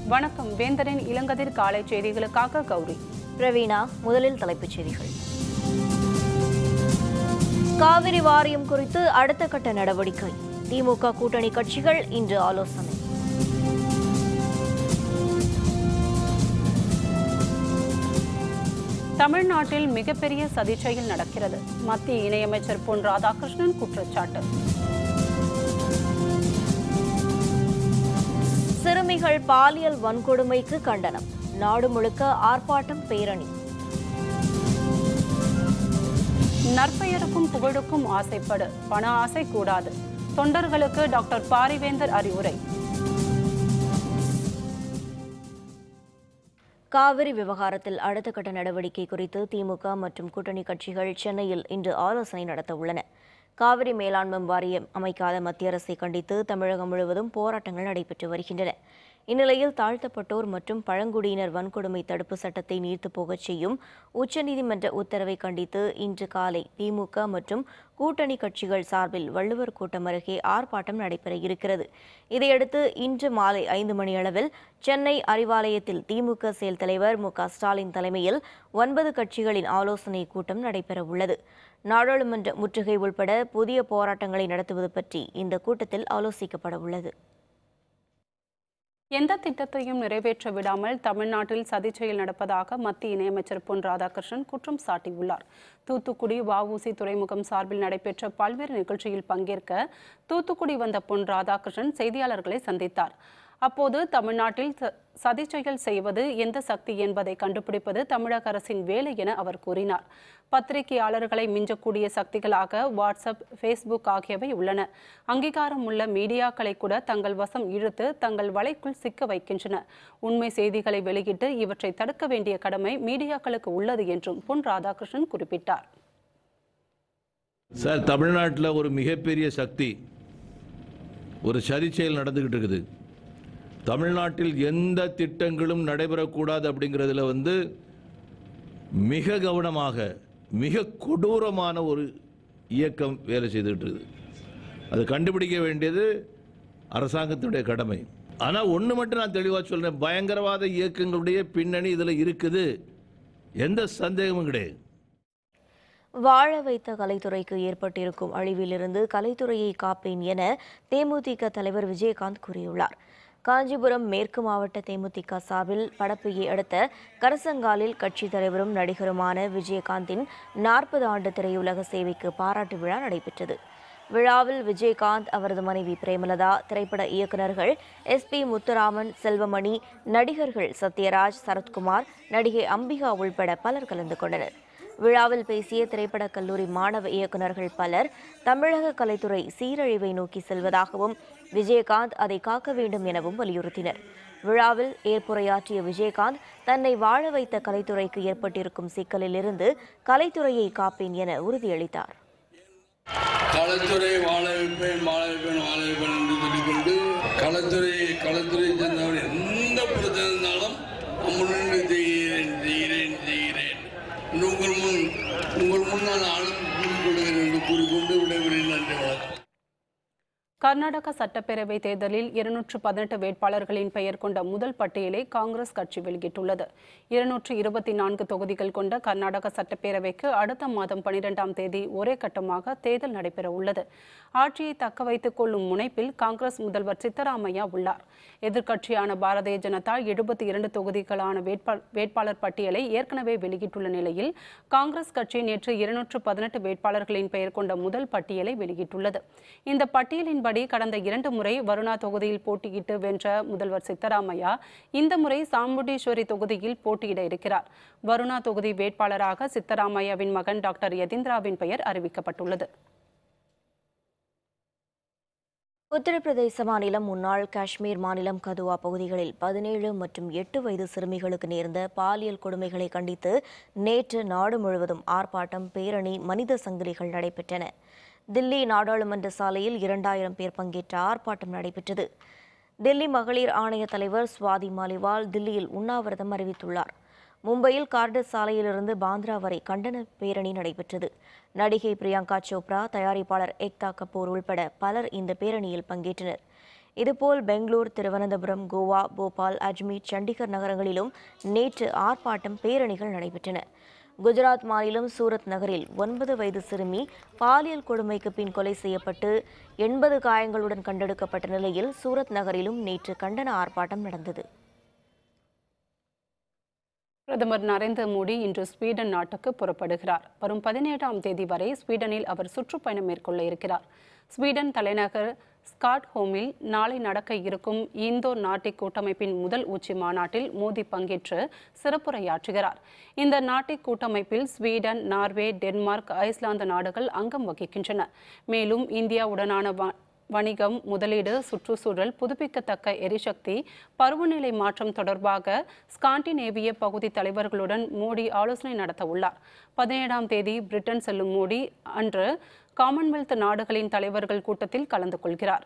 வணக்கம் வேந்தரின் இளங்கதிர் காலை செய்திகளுக்காக கௌரி பிரவீணா முதலில் தலைப்புச் செய்திகள் காவிரி வாரியம் குறித்து அடுத்த கட்ட நடவடிக்கை திமுக கூட்டணி கட்சிகள் இன்று ஆலோசனை தமிழ்நாட்டில் மிகப்பெரிய சதிச்செயல் நடக்கிறது மத்திய இணையமைச்சர் பொன் ராதாகிருஷ்ணன் குற்றச்சாட்டு சிறுமிகள் பாலியல் வன்கொடுமைக்கு கண்டனம் நாடு முழுக்க ஆர்ப்பாட்டம் பேரணி நற்பெயருக்கும் புகழுக்கும் ஆசைப்படு பண ஆசை கூடாது தொண்டர்களுக்கு டாக்டர் பாரிவேந்தர் அறிவுரை காவிரி விவகாரத்தில் அடுத்த கட்ட நடவடிக்கை குறித்து திமுக மற்றும் கூட்டணி கட்சிகள் சென்னையில் இன்று ஆலோசனை நடத்த உள்ளன காவிரி மேலாண்மை வாரியம் அமைக்காத மத்திய அரசை கண்டித்து தமிழகம் முழுவதும் போராட்டங்கள் நடைபெற்று வருகின்றன இந்நிலையில் தாழ்த்தப்பட்டோர் மற்றும் பழங்குடியினர் வன்கொடுமை தடுப்பு சட்டத்தை நீர்த்துப் போகச் செய்யும் உச்சநீதிமன்ற உத்தரவை கண்டித்து இன்று காலை திமுக மற்றும் கூட்டணி கட்சிகள் சார்பில் வள்ளுவர் கூட்டம் அருகே ஆர்ப்பாட்டம் நடைபெற இருக்கிறது இதையடுத்து இன்று மாலை ஐந்து மணியளவில் சென்னை அறிவாலயத்தில் திமுக செயல் தலைவர் மு க ஸ்டாலின் தலைமையில் ஒன்பது கட்சிகளின் ஆலோசனை கூட்டம் நடைபெற உள்ளது நாடாளுமன்ற முற்றுகை உள்பட புதிய போராட்டங்களை நடத்துவது பற்றி இந்த கூட்டத்தில் ஆலோசிக்கப்பட உள்ளது எந்த திட்டத்தையும் நிறைவேற்ற விடாமல் தமிழ்நாட்டில் சதிச்செயல் நடப்பதாக மத்திய இணையமைச்சர் பொன் ராதாகிருஷ்ணன் குற்றம் சாட்டியுள்ளார் தூத்துக்குடி வஉசி துறைமுகம் சார்பில் நடைபெற்ற பல்வேறு நிகழ்ச்சியில் பங்கேற்க தூத்துக்குடி வந்த பொன் ராதாகிருஷ்ணன் செய்தியாளர்களை சந்தித்தார் அப்போது தமிழ்நாட்டில் ச- சதிச்செயல் செய்வது எந்த சக்தி என்பதை கண்டுபிடிப்பது தமிழக அரசின் வேலை என அவர் கூறினார் பத்திரிகையாளர்களை மிஞ்சக்கூடிய சக்திகளாக வாட்ஸ்அப் ஃபேஸ்புக் ஆகியவை உள்ளன அங்கீகாரம் உள்ள மீடியாக்களை கூட தங்கள் வசம் இழுத்து தங்கள் வலைக்குள் சிக்க வைக்கின்றன உண்மை செய்திகளை வெளியிட்டு இவற்றை தடுக்க வேண்டிய கடமை மீடியாக்களுக்கு உள்ளது என்றும் பொன் ராதாகிருஷ்ணன் குறிப்பிட்டார் சார் தமிழ்நாட்டில் ஒரு மிகப்பெரிய சக்தி ஒரு சதி செயல் நடந்துக்கிட்டு இருக்குது தமிழ்நாட்டில் எந்த திட்டங்களும் நடைபெறக்கூடாது அப்படிங்கிறதுல வந்து மிக கவனமாக மிக கொடூரமான ஒரு இயக்கம் வேலை செய்துகிட்டு இருக்குது அதை கண்டுபிடிக்க வேண்டியது அரசாங்கத்தினுடைய கடமை ஆனால் ஒன்று மட்டும் நான் தெளிவாக சொல்கிறேன் பயங்கரவாத இயக்கங்களுடைய பின்னணி இதில் இருக்குது எந்த சந்தேகமும் கிடையாது வாழ வைத்த கலைத்துறைக்கு ஏற்பட்டிருக்கும் அழிவிலிருந்து கலைத்துறையை காப்பேன் என தேமுதிக தலைவர் விஜயகாந்த் கூறியுள்ளார் காஞ்சிபுரம் மேற்கு மாவட்ட தேமுதிக சார்பில் படப்பையை அடுத்த கரசங்காலில் கட்சித் தலைவரும் நடிகருமான விஜயகாந்தின் நாற்பது ஆண்டு திரையுலக சேவைக்கு பாராட்டு விழா நடைபெற்றது விழாவில் விஜயகாந்த் அவரது மனைவி பிரேமலதா திரைப்பட இயக்குநர்கள் எஸ் பி முத்துராமன் செல்வமணி நடிகர்கள் சத்யராஜ் சரத்குமார் நடிகை அம்பிகா உள்பட பலர் கலந்து கொண்டனர் விழாவில் பேசிய திரைப்படக் கல்லூரி மாணவ இயக்குநர்கள் பலர் தமிழக கலைத்துறை சீரழிவை நோக்கி செல்வதாகவும் விஜயகாந்த் அதை காக்க வேண்டும் எனவும் வலியுறுத்தினர் விழாவில் ஏற்புரையாற்றிய விஜயகாந்த் தன்னை வாழ வைத்த கலைத்துறைக்கு ஏற்பட்டிருக்கும் சிக்கலிலிருந்து கலைத்துறையை காப்பேன் என உறுதியளித்தார் களத்துறை வாழ வைப்பேன் வாழ வைப்பேன் வாழ வைப்பேன் என்று சொல்லிக்கொண்டு களத்துறை களத்துறை சேர்ந்தவர் எந்த பிரச்சனை இருந்தாலும் முன்னின்று செய்கிறேன் செய்கிறேன் செய்கிறேன் என்று உங்கள் முன் உங்கள் முன்னால் ஆளும் கூறிக்கொள்கிறேன் என்று கூறிக்கொண்டு விடைபெறுகிறேன் நன்றி வணக்கம் கர்நாடக சட்டப்பேரவை தேர்தலில் இருநூற்று பதினெட்டு வேட்பாளர்களின் பெயர் கொண்ட முதல் பட்டியலை காங்கிரஸ் கட்சி வெளியிட்டுள்ளது இருநூற்று இருபத்தி நான்கு தொகுதிகள் கொண்ட கர்நாடக சட்டப்பேரவைக்கு அடுத்த மாதம் பனிரெண்டாம் தேதி ஒரே கட்டமாக தேர்தல் நடைபெற உள்ளது ஆட்சியை தக்க வைத்துக் கொள்ளும் முனைப்பில் காங்கிரஸ் முதல்வர் சித்தராமையா உள்ளார் எதிர்க்கட்சியான பாரதிய ஜனதா எழுபத்தி இரண்டு தொகுதிகளான வேட்பா- வேட்பாளர் பட்டியலை ஏற்கனவே வெளியிட்டுள்ள நிலையில் காங்கிரஸ் கட்சி நேற்று இருநூற்று பதினெட்டு வேட்பாளர்களின் பெயர் கொண்ட முதல் பட்டியலை வெளியிட்டுள்ளது இந்த பட்டியலின்படி கடந்த இரண்டு முறை வருணா தொகுதியில் போட்டியிட்டு வென்ற முதல்வர் சித்தராமையா இந்த முறை சாமுண்டீஸ்வரி தொகுதியில் போட்டியிட இருக்கிறார் வருணா தொகுதி வேட்பாளராக சித்தராமையாவின் மகன் டாக்டர் யதீந்திராவின் பெயர் அறிவிக்கப்பட்டுள்ளது உத்தரப்பிரதேச மாநிலம் முன்னாள் காஷ்மீர் மாநிலம் கதுவா பகுதிகளில் பதினேழு மற்றும் எட்டு வயது சிறுமிகளுக்கு நேர்ந்த பாலியல் கொடுமைகளை கண்டித்து நேற்று நாடு முழுவதும் ஆர்ப்பாட்டம் பேரணி மனித சங்கிலிகள் நடைபெற்றன தில்லி நாடாளுமன்ற சாலையில் இரண்டாயிரம் பேர் பங்கேற்ற ஆர்ப்பாட்டம் நடைபெற்றது தில்லி மகளிர் ஆணைய தலைவர் சுவாதி மாலிவால் தில்லியில் உண்ணாவிரதம் அறிவித்துள்ளார் மும்பையில் கார்டஸ் சாலையிலிருந்து பாந்த்ரா வரை கண்டன பேரணி நடைபெற்றது நடிகை பிரியங்கா சோப்ரா தயாரிப்பாளர் ஏக்தா கபூர் உள்பட பலர் இந்த பேரணியில் பங்கேற்றனர் இதுபோல் பெங்களூர் திருவனந்தபுரம் கோவா போபால் அஜ்மீர் சண்டிகர் நகரங்களிலும் நேற்று ஆர்ப்பாட்டம் பேரணிகள் நடைபெற்றன குஜராத் மாநிலம் சூரத் நகரில் ஒன்பது வயது சிறுமி பாலியல் கொடுமைக்கு பின் கொலை செய்யப்பட்டு எண்பது காயங்களுடன் கண்டெடுக்கப்பட்ட நிலையில் சூரத் நகரிலும் நேற்று கண்டன ஆர்ப்பாட்டம் நடந்தது பிரதமர் நரேந்திர மோடி இன்று ஸ்வீடன் நாட்டுக்கு புறப்படுகிறார் வரும் பதினேழாம் தேதி வரை ஸ்வீடனில் அவர் சுற்றுப்பயணம் மேற்கொள்ள இருக்கிறார் ஸ்வீடன் தலைநகர் ஸ்காட்ஹோமில் நாளை நடக்க இருக்கும் இந்தோ நாட்டிக் கூட்டமைப்பின் முதல் உச்சி மாநாட்டில் மோடி பங்கேற்று சிறப்புரையாற்றுகிறார் இந்த நாட்டிக் கூட்டமைப்பில் ஸ்வீடன் நார்வே டென்மார்க் ஐஸ்லாந்து நாடுகள் அங்கம் வகிக்கின்றன மேலும் இந்தியாவுடனான வ- வணிகம் முதலீடு சுற்றுச்சூழல் புதுப்பிக்கத்தக்க எரிசக்தி பருவநிலை மாற்றம் தொடர்பாக ஸ்காண்டினேவிய பகுதி தலைவர்களுடன் மோடி ஆலோசனை நடத்த உள்ளார் பதினேழாம் தேதி பிரிட்டன் செல்லும் மோடி அன்று காமன்வெல்த் நாடுகளின் தலைவர்கள் கூட்டத்தில் கலந்து கொள்கிறார்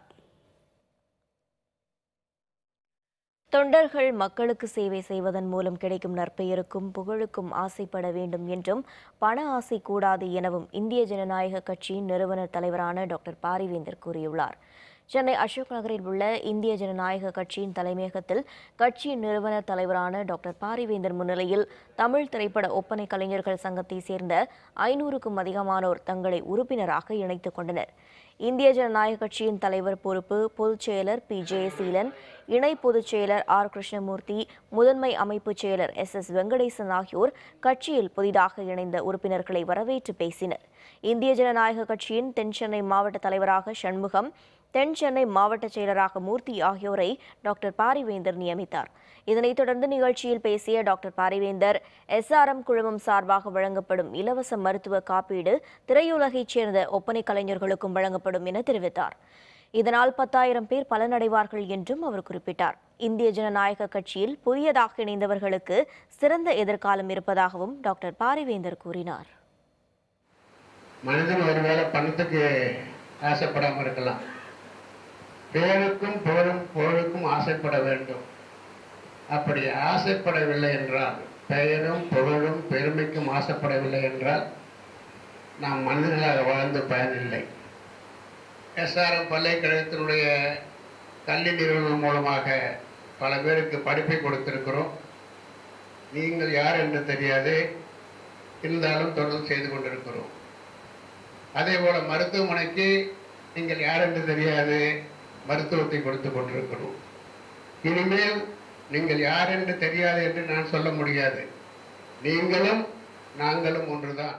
தொண்டர்கள் மக்களுக்கு சேவை செய்வதன் மூலம் கிடைக்கும் நற்பெயருக்கும் புகழுக்கும் ஆசைப்பட வேண்டும் என்றும் பண ஆசை கூடாது எனவும் இந்திய ஜனநாயக கட்சியின் நிறுவனர் தலைவரான டாக்டர் பாரிவேந்தர் கூறியுள்ளார் சென்னை அசோக் நகரில் உள்ள இந்திய ஜனநாயக கட்சியின் தலைமையகத்தில் கட்சியின் நிறுவனர் தலைவரான டாக்டர் பாரிவேந்தர் முன்னிலையில் தமிழ் திரைப்பட ஒப்பனை கலைஞர்கள் சங்கத்தை சேர்ந்த ஐநூறுக்கும் அதிகமானோர் தங்களை உறுப்பினராக இணைத்துக் கொண்டனர் இந்திய ஜனநாயக கட்சியின் தலைவர் பொறுப்பு பொதுச் செயலர் பி ஜெயசீலன் இணை பொதுச் செயலர் ஆர் கிருஷ்ணமூர்த்தி முதன்மை அமைப்பு செயலர் எஸ் எஸ் வெங்கடேசன் ஆகியோர் கட்சியில் புதிதாக இணைந்த உறுப்பினர்களை வரவேற்று பேசினர் இந்திய ஜனநாயக கட்சியின் தென் சென்னை மாவட்ட தலைவராக சண்முகம் தென் சென்னை மாவட்ட செயலராக மூர்த்தி ஆகியோரை டாக்டர் பாரிவேந்தர் நியமித்தார் இதனைத் தொடர்ந்து நிகழ்ச்சியில் பேசிய டாக்டர் பாரிவேந்தர் எஸ்ஆர்எம் குழுமம் சார்பாக வழங்கப்படும் இலவச மருத்துவ காப்பீடு திரையுலகைச் சேர்ந்த ஒப்பனை கலைஞர்களுக்கும் வழங்கப்படும் என தெரிவித்தார் இதனால் பத்தாயிரம் பேர் பலனடைவார்கள் என்றும் அவர் குறிப்பிட்டார் இந்திய ஜனநாயக கட்சியில் புதியதாக இணைந்தவர்களுக்கு சிறந்த எதிர்காலம் இருப்பதாகவும் டாக்டர் பாரிவேந்தர் கூறினார் மனிதன் ஒருவேளை பணத்துக்கு ஆசைப்படாமல் இருக்கலாம் பேருக்கும் புகழும் புகழுக்கும் ஆசைப்பட வேண்டும் அப்படி ஆசைப்படவில்லை என்றால் பெயரும் புகழும் பெருமைக்கும் ஆசைப்படவில்லை என்றால் நாம் மனிதர்களாக வாழ்ந்து பயனில்லை எஸ்ஆர்எம் பல்கலைக்கழகத்தினுடைய கல்வி நிறுவனம் மூலமாக பல பேருக்கு படிப்பை கொடுத்திருக்கிறோம் நீங்கள் யார் என்று தெரியாது இருந்தாலும் தொடர்ந்து செய்து கொண்டிருக்கிறோம் அதே போல மருத்துவமனைக்கு நீங்கள் யார் என்று தெரியாது மருத்துவத்தை கொடுத்து கொண்டிருக்கிறோம் இனிமேல் நீங்கள் யார் என்று தெரியாது என்று நான் சொல்ல முடியாது நீங்களும் நாங்களும் ஒன்றுதான்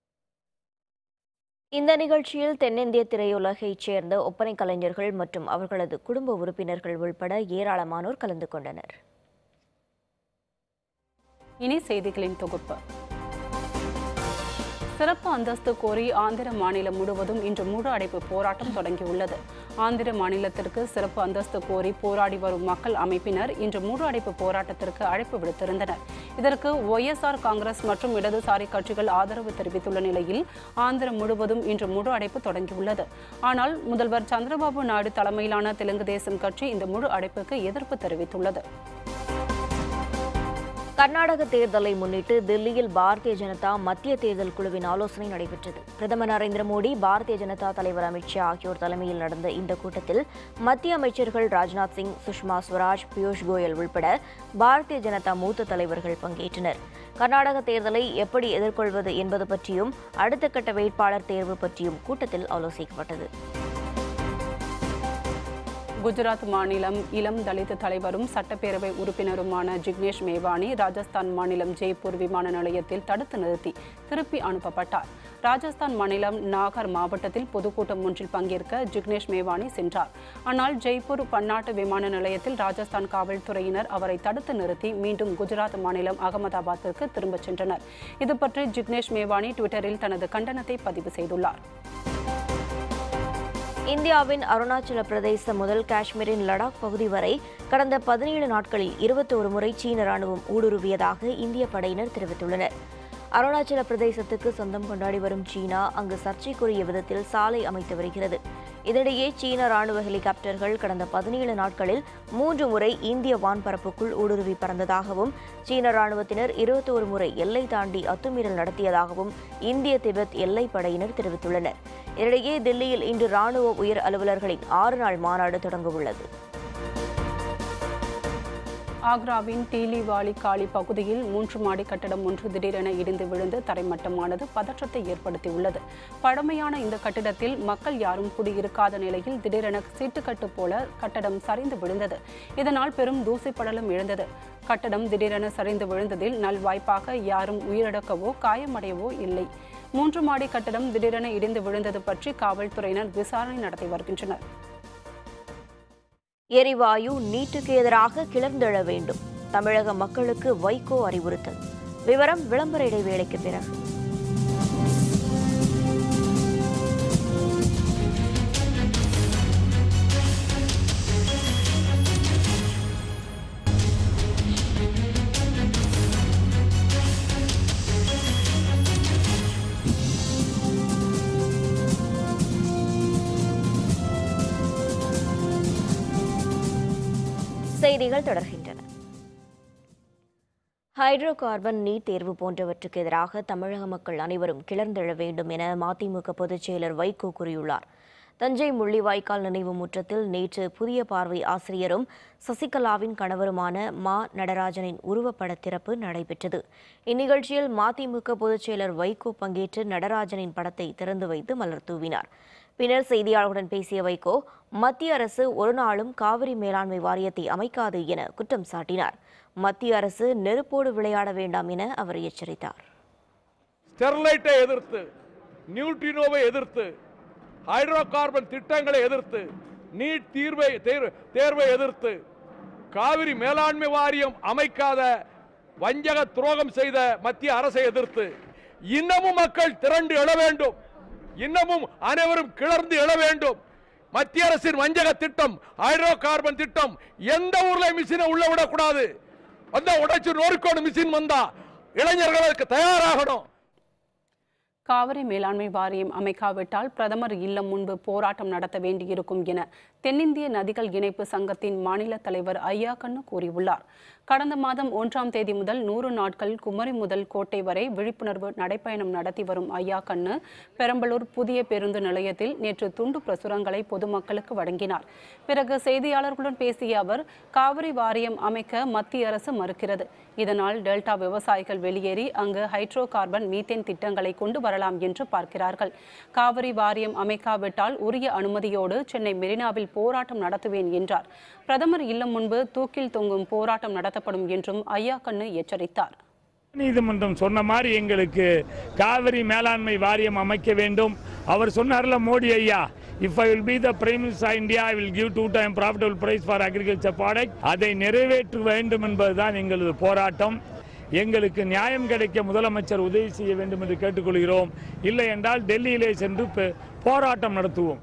இந்த நிகழ்ச்சியில் தென்னிந்திய திரையுலகைச் சேர்ந்த ஒப்பனை கலைஞர்கள் மற்றும் அவர்களது குடும்ப உறுப்பினர்கள் உள்பட ஏராளமானோர் கலந்து கொண்டனர் இனி செய்திகளின் தொகுப்பு சிறப்பு அந்தஸ்து கோரி ஆந்திர மாநிலம் முழுவதும் இன்று முழு அடைப்பு போராட்டம் தொடங்கியுள்ளது ஆந்திர மாநிலத்திற்கு சிறப்பு அந்தஸ்து கோரி போராடி வரும் மக்கள் அமைப்பினர் இன்று முழு அடைப்பு போராட்டத்திற்கு அழைப்பு விடுத்திருந்தனர் இதற்கு ஒய்எஸ்ஆர் காங்கிரஸ் மற்றும் இடதுசாரி கட்சிகள் ஆதரவு தெரிவித்துள்ள நிலையில் ஆந்திரம் முழுவதும் இன்று முழு அடைப்பு தொடங்கியுள்ளது ஆனால் முதல்வர் சந்திரபாபு நாயுடு தலைமையிலான தெலுங்கு தேசம் கட்சி இந்த முழு அடைப்புக்கு எதிர்ப்பு தெரிவித்துள்ளது கர்நாடக தேர்தலை முன்னிட்டு தில்லியில் பாரதிய ஜனதா மத்திய தேர்தல் குழுவின் ஆலோசனை நடைபெற்றது பிரதமர் நரேந்திர மோடி பாரதிய ஜனதா தலைவர் அமித் ஷா ஆகியோர் தலைமையில் நடந்த இந்த கூட்டத்தில் மத்திய அமைச்சர்கள் ராஜ்நாத் சிங் சுஷ்மா ஸ்வராஜ் பியூஷ் கோயல் உள்பட பாரதிய ஜனதா மூத்த தலைவர்கள் பங்கேற்றனர் கர்நாடக தேர்தலை எப்படி எதிர்கொள்வது என்பது பற்றியும் அடுத்த கட்ட வேட்பாளர் தேர்வு பற்றியும் கூட்டத்தில் ஆலோசிக்கப்பட்டது குஜராத் மாநிலம் இளம் தலித் தலைவரும் சட்டப்பேரவை உறுப்பினருமான ஜிக்னேஷ் மேவானி ராஜஸ்தான் மாநிலம் ஜெய்ப்பூர் விமான நிலையத்தில் தடுத்து நிறுத்தி திருப்பி அனுப்பப்பட்டார் ராஜஸ்தான் மாநிலம் நாகர் மாவட்டத்தில் பொதுக்கூட்டம் ஒன்றில் பங்கேற்க ஜிக்னேஷ் மேவானி சென்றார் ஆனால் ஜெய்ப்பூர் பன்னாட்டு விமான நிலையத்தில் ராஜஸ்தான் காவல்துறையினர் அவரை தடுத்து நிறுத்தி மீண்டும் குஜராத் மாநிலம் அகமதாபாத்திற்கு திரும்பச் சென்றனர் இது பற்றி ஜிக்னேஷ் மேவானி ட்விட்டரில் தனது கண்டனத்தை பதிவு செய்துள்ளார் இந்தியாவின் அருணாச்சல பிரதேசம் முதல் காஷ்மீரின் லடாக் பகுதி வரை கடந்த பதினேழு நாட்களில் இருபத்தோரு முறை சீன ராணுவம் ஊடுருவியதாக இந்திய படையினர் தெரிவித்துள்ளனர் அருணாச்சல பிரதேசத்துக்கு சொந்தம் கொண்டாடி வரும் சீனா அங்கு சர்ச்சைக்குரிய விதத்தில் சாலை அமைத்து வருகிறது இதனிடையே சீன ராணுவ ஹெலிகாப்டர்கள் கடந்த பதினேழு நாட்களில் மூன்று முறை இந்திய வான்பரப்புக்குள் ஊடுருவி பறந்ததாகவும் சீன ராணுவத்தினர் இருபத்தோரு முறை எல்லை தாண்டி அத்துமீறல் நடத்தியதாகவும் இந்திய திபெத் எல்லைப் படையினர் தெரிவித்துள்ளனர் இதனிடையே தில்லியில் இன்று ராணுவ உயர் அலுவலர்களின் ஆறு நாள் மாநாடு தொடங்க உள்ளது ஆக்ராவின் டீலிவாலி காலி பகுதியில் மூன்று மாடி கட்டடம் ஒன்று திடீரென இடிந்து விழுந்து தரைமட்டமானது பதற்றத்தை ஏற்படுத்தியுள்ளது பழமையான இந்த கட்டிடத்தில் மக்கள் யாரும் குடியிருக்காத நிலையில் திடீரென சீட்டுக்கட்டு போல கட்டடம் சரிந்து விழுந்தது இதனால் பெரும் தூசி படலம் எழுந்தது கட்டடம் திடீரென சரிந்து விழுந்ததில் நல்வாய்ப்பாக யாரும் உயிரிழக்கவோ காயமடையவோ இல்லை மூன்று மாடி கட்டடம் திடீரென இடிந்து விழுந்தது பற்றி காவல்துறையினர் விசாரணை நடத்தி வருகின்றனர் எரிவாயு நீட்டுக்கு எதிராக கிளர்ந்தெழ வேண்டும் தமிழக மக்களுக்கு வைகோ அறிவுறுத்தல் விவரம் விளம்பர இடைவேளைக்கு பிறகு செய்திகள் தொடர்கின்றன ஹைட்ரோ கார்பன் நீட் தேர்வு போன்றவற்றுக்கு எதிராக தமிழக மக்கள் அனைவரும் கிளர்ந்தெழ வேண்டும் என மதிமுக பொதுச் செயலர் வைகோ கூறியுள்ளார் தஞ்சை முள்ளிவாய்க்கால் நினைவு முற்றத்தில் நேற்று புதிய பார்வை ஆசிரியரும் சசிகலாவின் கணவருமான மா நடராஜனின் உருவப்பட திறப்பு நடைபெற்றது இந்நிகழ்ச்சியில் மதிமுக பொதுச் செயலர் வைகோ பங்கேற்று நடராஜனின் படத்தை திறந்து வைத்து மலர் தூவினார் பின்னர் செய்தியாளர்களுடன் பேசிய வைகோ மத்திய அரசு ஒரு நாளும் காவிரி மேலாண்மை வாரியத்தை அமைக்காது என குற்றம் சாட்டினார் மத்திய அரசு நெருப்போடு விளையாட வேண்டாம் என அவர் எச்சரித்தார் ஸ்டெர்லைட்டை எதிர்த்து நியூட்ரினோவை எதிர்த்து ஹைட்ரோ கார்பன் திட்டங்களை எதிர்த்து நீட் தீர்வை தேர்வு- தேர்வை எதிர்த்து காவிரி மேலாண்மை வாரியம் அமைக்காத வஞ்சக துரோகம் செய்த மத்திய அரசை எதிர்த்து இன்னமும் மக்கள் திரண்டு எழ வேண்டும் இன்னமும் அனைவரும் கிளர்ந்து எழ வேண்டும் மத்திய அரசின் வஞ்சக திட்டம் ஹைட்ரோ கார்பன் திட்டம் எந்த ஊர்ல மிஷினை உள்ள விடக்கூடாது வந்தா உடைச்சு நொறுக்கணும் மிஷின் வந்தா இளைஞர்கள் அதுக்கு தயாராகணும் காவிரி மேலாண்மை வாரியம் அமைக்காவிட்டால் பிரதமர் இல்லம் முன்பு போராட்டம் நடத்த வேண்டியிருக்கும் என தென்னிந்திய நதிகள் இணைப்பு சங்கத்தின் மாநில தலைவர் ஐயா கண்ணு கூறியுள்ளார் கடந்த மாதம் ஒன்றாம் தேதி முதல் நூறு நாட்கள் குமரி முதல் கோட்டை வரை விழிப்புணர்வு நடைப்பயணம் நடத்தி வரும் ஐயா கண்ணு பெரம்பலூர் புதிய பேருந்து நிலையத்தில் நேற்று துண்டு பிரசுரங்களை பொதுமக்களுக்கு வழங்கினார் பிறகு செய்தியாளர்களுடன் பேசிய அவர் காவிரி வாரியம் அமைக்க மத்திய அரசு மறுக்கிறது இதனால் டெல்டா விவசாயிகள் வெளியேறி அங்கு ஹைட்ரோ கார்பன் மீத்தேன் திட்டங்களை கொண்டு வரலாம் என்று பார்க்கிறார்கள் காவிரி வாரியம் அமைக்காவிட்டால் உரிய அனுமதியோடு சென்னை மெரினாவில் போராட்டம் நடத்துவேன் என்றார் பிரதமர் இல்லம் முன்பு தூக்கில் தொங்கும் போராட்டம் நடத்தப்படும் என்றும் ஐயா கண்ணு எச்சரித்தார் நீதிமன்றம் சொன்ன மாதிரி எங்களுக்கு காவிரி மேலாண்மை வாரியம் அமைக்க வேண்டும் அவர் சொன்னார்ல மோடி ஐயா if I will be the prime minister India I will give two time profitable price for agriculture product அதை நிறைவேற்ற வேண்டும் என்பதுதான் எங்களது போராட்டம் எங்களுக்கு நியாயம் கிடைக்க முதலமைச்சர் உதவி செய்ய வேண்டும் என்று கேட்டுக்கொள்கிறோம் இல்லை என்றால் டெல்லியிலே சென்று பெ- போராட்டம் நடத்துவோம்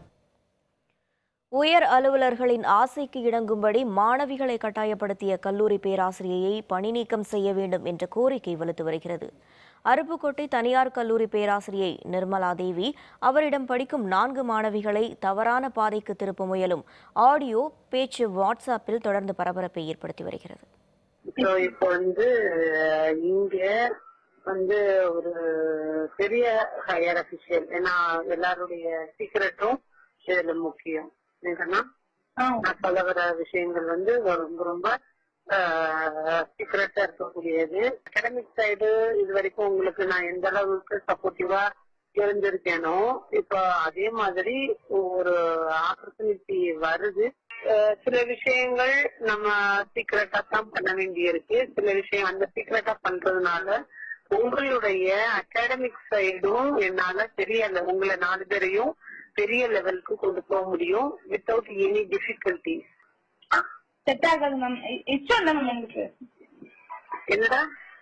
உயர் அலுவலர்களின் ஆசைக்கு இணங்கும்படி மாணவிகளை கட்டாயப்படுத்திய கல்லூரி பேராசிரியையை பணி நீக்கம் செய்ய வேண்டும் என்ற கோரிக்கை வலுத்து வருகிறது அருப்புக்கோட்டை தனியார் கல்லூரி பேராசிரியை நிர்மலா தேவி அவரிடம் படிக்கும் நான்கு மாணவிகளை தவறான பாதைக்கு திருப்ப முயலும் ஆடியோ பேச்சு வாட்ஸ்அப்பில் தொடர்ந்து பரபரப்பை ஏற்படுத்தி வருகிறது ஸோ இப்போ வந்து அஹ், இங்க வந்து ஒரு பெரிய ஹையர் அபிஷியல் ஏன்னா எல்லாருடைய சீக்கிரட்டும் இதுல முக்கியம் என்னன்னா நான் சொல்ல வர விஷயங்கள் வந்து ரொம்ப ரொம்ப சீக்கிரட்டா இருக்கக்கூடியது அகாடமிக் சைடு இது வரைக்கும் உங்களுக்கு நான் எந்த அளவுக்கு சப்போர்ட்டிவா இருந்திருக்கேனோ இப்போ அதே மாதிரி ஒரு ஆப்பர்ச்சுனிட்டி வருது அஹ் சில விஷயங்கள் நம்ம சீக்கிரட்டா தான் பண்ண வேண்டியிருக்கு சில விஷயம் அந்த சீக்கிரட்டா பண்றதுனால உங்களுடைய அகாடமிக் சைடும் என்னால தெரியல உங்களை நாலு பேரையும் பெரிய லெவலுக்கு கொண்டு போக முடியும் வித்தவுட் எனி டிஃபிகல்டிஸ் செட் ஆகாது மேம் இஷ்டம் இல்ல மேம் எங்களுக்கு என்னடா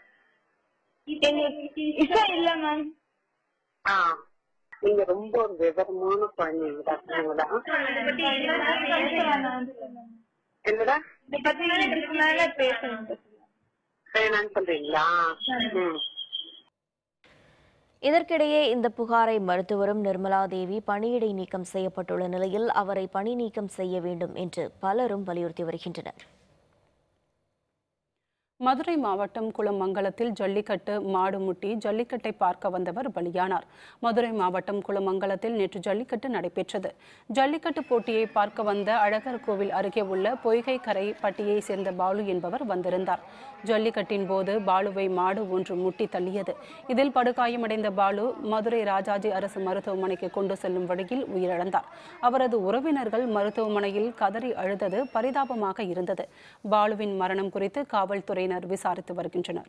எங்களுக்கு இஷ்டம் இல்ல மேம் ஆ நீங்க ரொம்ப ஒரு விவரமான குழந்தைங்கடா நீங்கடா. என்னடா இதை பத்தி இதுக்கு மேல பேசணும் ஃபைனான்ஸ் பண்றீங்களா ம் இதற்கிடையே இந்த புகாரை மறுத்துவரும் நிர்மலா தேவி பணியிடை நீக்கம் செய்யப்பட்டுள்ள நிலையில் அவரை பணி நீக்கம் செய்ய வேண்டும் என்று பலரும் வலியுறுத்தி வருகின்றனர் மதுரை மாவட்டம் குளமங்கலத்தில் ஜல்லிக்கட்டு மாடு முட்டி ஜல்லிக்கட்டை பார்க்க வந்தவர் பலியானார் மதுரை மாவட்டம் குளமங்கலத்தில் நேற்று ஜல்லிக்கட்டு நடைபெற்றது ஜல்லிக்கட்டு போட்டியை பார்க்க வந்த அழகர் கோவில் அருகே உள்ள பொய்கை கரை பட்டியை சேர்ந்த பாலு என்பவர் வந்திருந்தார் ஜல்லிக்கட்டின் போது பாலுவை மாடு ஒன்று முட்டி தள்ளியது இதில் படுகாயமடைந்த பாலு மதுரை ராஜாஜி அரசு மருத்துவமனைக்கு கொண்டு செல்லும் வழியில் உயிரிழந்தார் அவரது உறவினர்கள் மருத்துவமனையில் கதறி அழுதது பரிதாபமாக இருந்தது பாலுவின் மரணம் குறித்து காவல்துறையினர் விசாரித்து வருகின்றனர்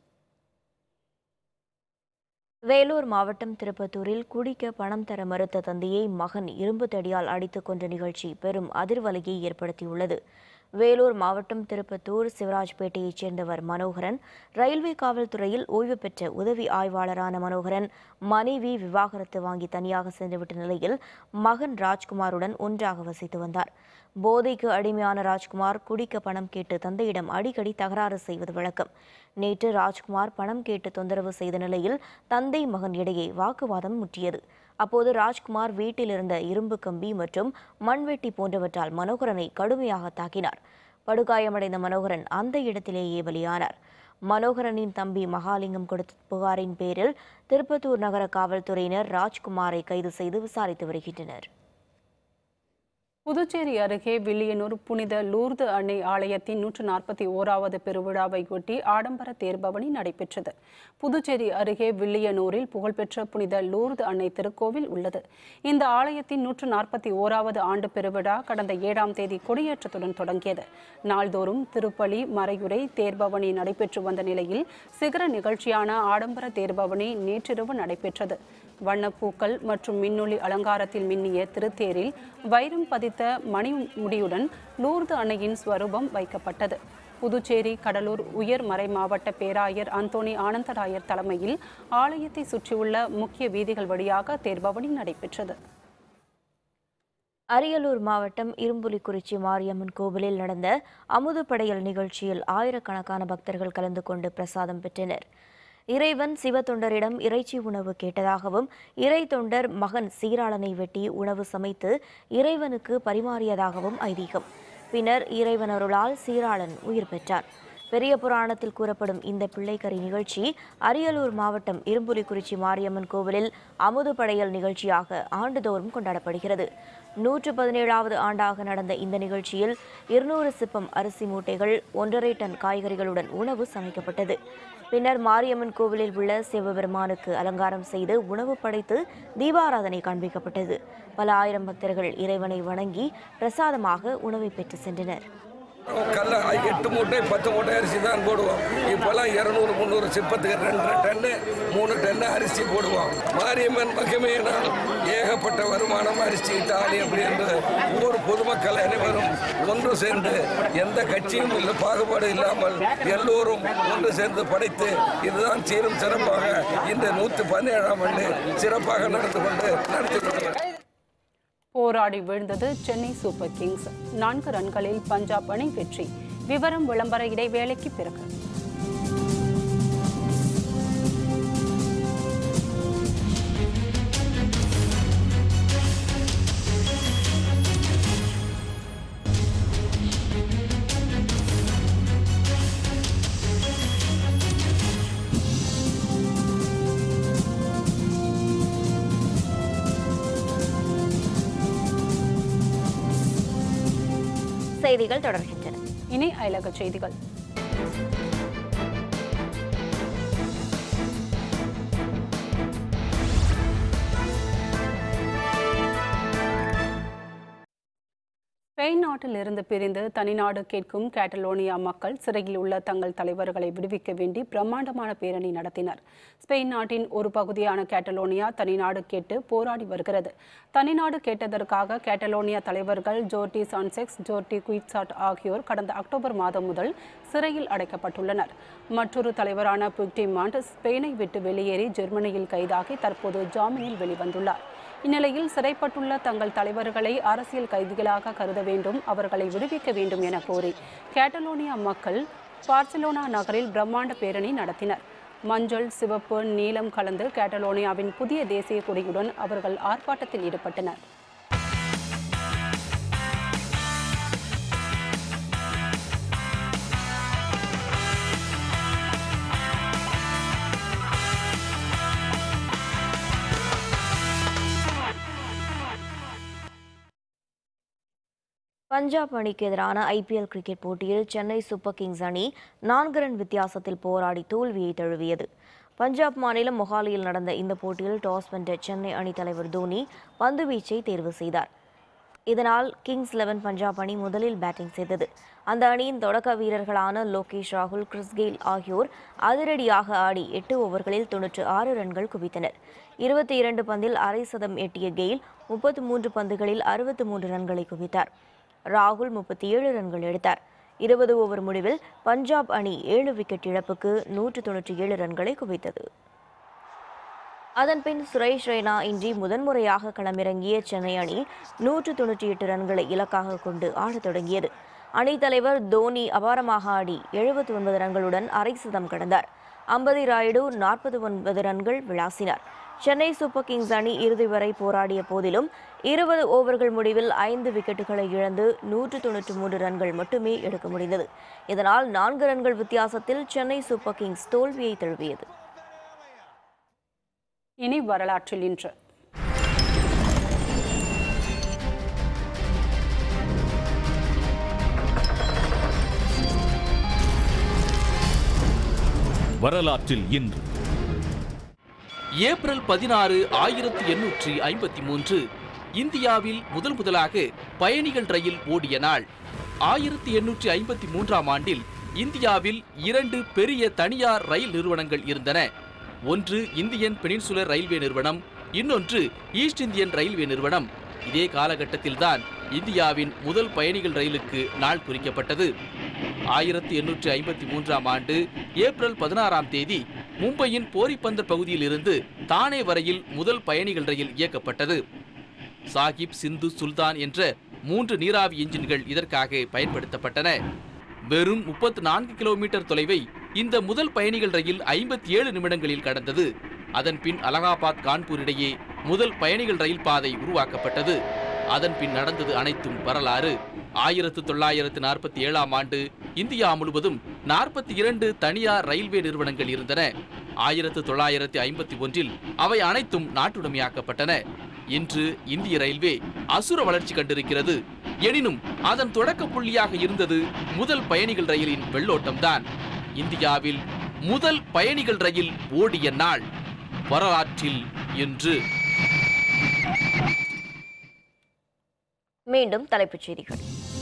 வேலூர் மாவட்டம் திருப்பத்தூரில் குடிக்க பணம் தர மறுத்த தந்தையை மகன் இரும்பு தடியால் அடித்துக் கொன்ற நிகழ்ச்சி பெரும் அதிர்வலையை ஏற்படுத்தியுள்ளது வேலூர் மாவட்டம் திருப்பத்தூர் சிவராஜ்பேட்டையைச் சேர்ந்தவர் மனோகரன் ரயில்வே காவல்துறையில் ஓய்வு பெற்ற உதவி ஆய்வாளரான மனோகரன் மனைவி விவாகரத்து வாங்கி தனியாக சென்றுவிட்ட நிலையில் மகன் ராஜ்குமாருடன் ஒன்றாக வசித்து வந்தார் போதைக்கு அடிமையான ராஜ்குமார் குடிக்க பணம் கேட்டு தந்தையிடம் அடிக்கடி தகராறு செய்வது வழக்கம் நேற்று ராஜ்குமார் பணம் கேட்டு தொந்தரவு செய்த நிலையில் தந்தை மகன் இடையே வாக்குவாதம் முற்றியது அப்போது ராஜ்குமார் வீட்டில் இருந்த இரும்பு கம்பி மற்றும் மண்வெட்டி போன்றவற்றால் மனோகரனை கடுமையாக தாக்கினார் படுகாயமடைந்த மனோகரன் அந்த இடத்திலேயே பலியானார் மனோகரனின் தம்பி மகாலிங்கம் கொடுத்த புகாரின் பேரில் திருப்பத்தூர் நகர காவல்துறையினர் ராஜ்குமாரை கைது செய்து விசாரித்து வருகின்றனர் புதுச்சேரி அருகே வில்லியனூர் புனித லூர்து அன்னை ஆலயத்தின் நூற்று நாற்பத்தி ஓராவது பெருவிழாவை ஒட்டி ஆடம்பர தேர்பவனி நடைபெற்றது புதுச்சேரி அருகே வில்லியனூரில் புகழ்பெற்ற புனித லூர்து அன்னை திருக்கோவில் உள்ளது இந்த ஆலயத்தின் நூற்று நாற்பத்தி ஓராவது ஆண்டு பெருவிழா கடந்த ஏழாம் தேதி கொடியேற்றத்துடன் தொடங்கியது நாள்தோறும் திருப்பலி மறையுறை தேர்பவனி நடைபெற்று வந்த நிலையில் சிகர நிகழ்ச்சியான ஆடம்பர தேர்பவனி நேற்றிரவு நடைபெற்றது வண்ணப்பூக்கள் மற்றும் மின்னொளி அலங்காரத்தில் மின்னிய திருத்தேரில் வைரம் பதித்த மணி முடியுடன் லூர்து அன்னையின் ஸ்வரூபம் வைக்கப்பட்டது புதுச்சேரி கடலூர் உயர் மறை மாவட்ட பேராயர் அந்தோணி ஆனந்தராயர் தலைமையில் ஆலயத்தை சுற்றியுள்ள முக்கிய வீதிகள் வழியாக தேர்பவனி நடைபெற்றது அரியலூர் மாவட்டம் இரும்புலிக்குறிச்சி மாரியம்மன் கோவிலில் நடந்த அமுது படையல் நிகழ்ச்சியில் ஆயிரக்கணக்கான பக்தர்கள் கலந்து கொண்டு பிரசாதம் பெற்றனர் இறைவன் சிவத்தொண்டரிடம் இறைச்சி உணவு கேட்டதாகவும் இறை தொண்டர் மகன் சீராளனை வெட்டி உணவு சமைத்து இறைவனுக்கு பரிமாறியதாகவும் ஐதீகம் பின்னர் இறைவன் அருளால் சீராளன் உயிர் பெற்றார் பெரிய புராணத்தில் கூறப்படும் இந்த பிள்ளைக்கறி நிகழ்ச்சி அரியலூர் மாவட்டம் இரும்புலிக்குறிச்சி மாரியம்மன் கோவிலில் அமுது படையல் நிகழ்ச்சியாக ஆண்டுதோறும் கொண்டாடப்படுகிறது நூற்று பதினேழாவது ஆண்டாக நடந்த இந்த நிகழ்ச்சியில் இருநூறு சிப்பம் அரிசி மூட்டைகள் ஒன்றரை டன் காய்கறிகளுடன் உணவு சமைக்கப்பட்டது பின்னர் மாரியம்மன் கோவிலில் உள்ள சிவபெருமானுக்கு அலங்காரம் செய்து உணவு படைத்து தீபாராதனை காண்பிக்கப்பட்டது பல ஆயிரம் பக்தர்கள் இறைவனை வணங்கி பிரசாதமாக உணவை பெற்று சென்றனர் கல்ல எட்டு மூட்டை பத்து மூட்டை அரிசி தான் போடுவோம் இப்போல்லாம் இரநூறு முந்நூறு சிப்பத்துக்கு ரெண்டு டன்னு மூணு டன்னு அரிசி போடுவோம் மாரியம்மன் மகிமையினால் ஏகப்பட்ட வருமானம் அரிசி தாலி அப்படி என்று ஒவ்வொரு பொதுமக்கள் அனைவரும் ஒன்று சேர்ந்து எந்த கட்சியும் இல்லை பாகுபாடு இல்லாமல் எல்லோரும் ஒன்று சேர்ந்து படைத்து இதுதான் சீரும் சிறப்பாக இந்த நூற்று பதினேழாம் ஆண்டு சிறப்பாக நடந்து கொண்டு நடத்தி கொண்டு போராடி வீழ்ந்தது சென்னை சூப்பர் கிங்ஸ் நான்கு ரன்களில் பஞ்சாப் அணி வெற்றி விவரம் விளம்பர இடைவேளைக்கு பிறகு செய்திகள் தொடர்கின்றன இனி அயலக செய்திகள் ஸ்பெயின் நாட்டில் இருந்து பிரிந்து தனிநாடு கேட்கும் கேட்டலோனியா மக்கள் சிறையில் உள்ள தங்கள் தலைவர்களை விடுவிக்க வேண்டி பிரம்மாண்டமான பேரணி நடத்தினர் ஸ்பெயின் நாட்டின் ஒரு பகுதியான கேட்டலோனியா தனிநாடு கேட்டு போராடி வருகிறது தனிநாடு கேட்டதற்காக கேட்டலோனியா தலைவர்கள் ஜோர்டி சான்செக்ஸ் ஜோர்டி குயிட்சாட் ஆகியோர் கடந்த அக்டோபர் மாதம் முதல் சிறையில் அடைக்கப்பட்டுள்ளனர் மற்றொரு தலைவரான புக்டிமாண்ட் ஸ்பெயினை விட்டு வெளியேறி ஜெர்மனியில் கைதாகி தற்போது ஜாமீனில் வெளிவந்துள்ளார் இந்நிலையில் சிறைப்பட்டுள்ள தங்கள் தலைவர்களை அரசியல் கைதிகளாக கருத வேண்டும் அவர்களை விடுவிக்க வேண்டும் என கோரி கேட்டலோனியா மக்கள் பார்சிலோனா நகரில் பிரம்மாண்ட பேரணி நடத்தினர் மஞ்சள் சிவப்பு நீலம் கலந்து கேட்டலோனியாவின் புதிய தேசிய கொடியுடன் அவர்கள் ஆர்ப்பாட்டத்தில் ஈடுபட்டனர் பஞ்சாப் அணிக்கு எதிரான ஐபிஎல் கிரிக்கெட் போட்டியில் சென்னை சூப்பர் கிங்ஸ் அணி நான்கு ரன் வித்தியாசத்தில் போராடி தோல்வியை தழுவியது பஞ்சாப் மாநிலம் மொஹாலியில் நடந்த இந்த போட்டியில் டாஸ் வென்ற சென்னை அணி தலைவர் தோனி பந்து வீச்சை தேர்வு செய்தார் இதனால் கிங்ஸ் லெவன் பஞ்சாப் அணி முதலில் பேட்டிங் செய்தது அந்த அணியின் தொடக்க வீரர்களான லோகேஷ் ராகுல் கிறிஸ் கெயில் ஆகியோர் அதிரடியாக ஆடி எட்டு ஓவர்களில் தொன்னூற்று ஆறு ரன்கள் குவித்தனர் இருபத்தி இரண்டு பந்தில் அரை சதம் எட்டிய கெயில் முப்பத்து மூன்று பந்துகளில் அறுபத்து மூன்று ரன்களை குவித்தார் ராகுல் முப்பத்தி ஏழு ரன்கள் எடுத்தார் இருபது ஓவர் முடிவில் பஞ்சாப் அணி ஏழு விக்கெட் இழப்புக்கு நூற்று தொன்னூற்றி ஏழு ரன்களை குவித்தது அதன்பின் சுரேஷ் ரெய்னா இன்றி முதன்முறையாக களமிறங்கிய சென்னை அணி நூற்று தொன்னூற்றி எட்டு ரன்களை இலக்காக கொண்டு ஆடத் தொடங்கியது அணித் தலைவர் தோனி அபாரமாக ஆடி எழுபத்தி ஒன்பது ரன்களுடன் அரை சதம் கடந்தார் அம்பதி ராயுடு நாற்பது ஒன்பது ரன்கள் விளாசினார் சென்னை சூப்பர் கிங்ஸ் அணி இறுதி வரை போராடிய போதிலும் இருபது ஓவர்கள் முடிவில் ஐந்து விக்கெட்டுகளை இழந்து நூற்று தொன்னூற்றி மூன்று ரன்கள் மட்டுமே எடுக்க முடிந்தது இதனால் நான்கு ரன்கள் வித்தியாசத்தில் சென்னை சூப்பர் கிங்ஸ் தோல்வியை தழுவியது இனி வரலாற்றில் இன்று வரலாற்றில் இன்று ஏப்ரல் பதினாறு ஆயிரத்தி எண்ணூற்றி ஐம்பத்தி மூன்று இந்தியாவில் முதல் முதலாக பயணிகள் ரயில் ஓடிய நாள் ஆயிரத்தி எண்ணூற்றி ஐம்பத்தி மூன்றாம் ஆண்டில் இந்தியாவில் இரண்டு பெரிய தனியார் ரயில் நிறுவனங்கள் இருந்தன ஒன்று இந்தியன் பெனின்சுலர் ரயில்வே நிறுவனம் இன்னொன்று ஈஸ்ட் இந்தியன் ரயில்வே நிறுவனம் இதே காலகட்டத்தில்தான் இந்தியாவின் முதல் பயணிகள் ரயிலுக்கு நாள் குறிக்கப்பட்டது ஆயிரத்தி எண்ணூற்றி ஐம்பத்தி மூன்றாம் ஆண்டு ஏப்ரல் பதினாறாம் தேதி மும்பையின் போரிப்பந்தர் பகுதியில் இருந்து தானே வரையில் முதல் பயணிகள் ரயில் இயக்கப்பட்டது சாகிப் சிந்து சுல்தான் என்ற மூன்று நீராவி என்ஜின்கள் இதற்காக பயன்படுத்தப்பட்டன வெறும் முப்பத்து நான்கு கிலோமீட்டர் தொலைவை இந்த முதல் பயணிகள் ரயில் ஐம்பத்தி ஏழு நிமிடங்களில் கடந்தது அதன் பின் அலகாபாத் கான்பூர் இடையே முதல் பயணிகள் ரயில் பாதை உருவாக்கப்பட்டது அதன் பின் நடந்தது அனைத்தும் வரலாறு ஆயிரத்து தொள்ளாயிரத்து நாற்பத்தி ஏழாம் ஆண்டு இந்தியா முழுவதும் நாற்பத்தி இரண்டு தனியார் ரயில்வே நிறுவனங்கள் இருந்தன ஆயிரத்து தொள்ளாயிரத்து ஐம்பத்தி ஒன்றில் அவை அனைத்தும் நாட்டுடைமையாக்கப்பட்டன இன்று இந்திய ரயில்வே அசுர வளர்ச்சி கண்டிருக்கிறது எனினும் அதன் தொடக்க புள்ளியாக இருந்தது முதல் பயணிகள் ரயிலின் வெள்ளோட்டம்தான் இந்தியாவில் முதல் பயணிகள் ரயில் ஓடிய நாள் வரலாற்றில் இன்று மீண்டும் தலைப்புச் செய்திகள்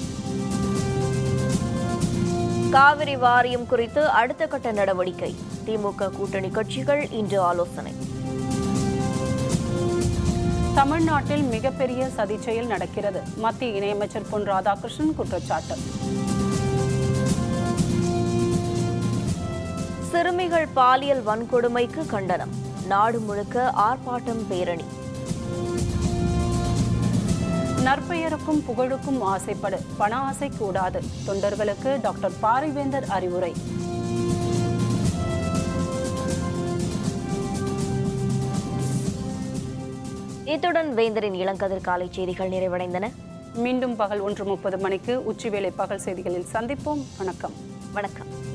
காவிரி வாரியம் குறித்து அடுத்த கட்ட நடவடிக்கை திமுக கூட்டணி கட்சிகள் இன்று ஆலோசனை தமிழ்நாட்டில் மிகப்பெரிய சதி செயல் நடக்கிறது மத்திய இணையமைச்சர் பொன் ராதாகிருஷ்ணன் குற்றச்சாட்டு சிறுமிகள் பாலியல் வன்கொடுமைக்கு கண்டனம் நாடு முழுக்க ஆர்ப்பாட்டம் பேரணி நற்பெயருக்கும் புகழுக்கும் ஆசைப்படு பண ஆசை கூடாது தொண்டர்களுக்கு டாக்டர் பாரிவேந்தர் அறிவுரை இத்துடன் வேந்தரின் இளங்கதிர் காலை செய்திகள் நிறைவடைந்தன மீண்டும் பகல் ஒன்று முப்பது மணிக்கு உச்சிவேளை பகல் செய்திகளில் சந்திப்போம் வணக்கம் வணக்கம்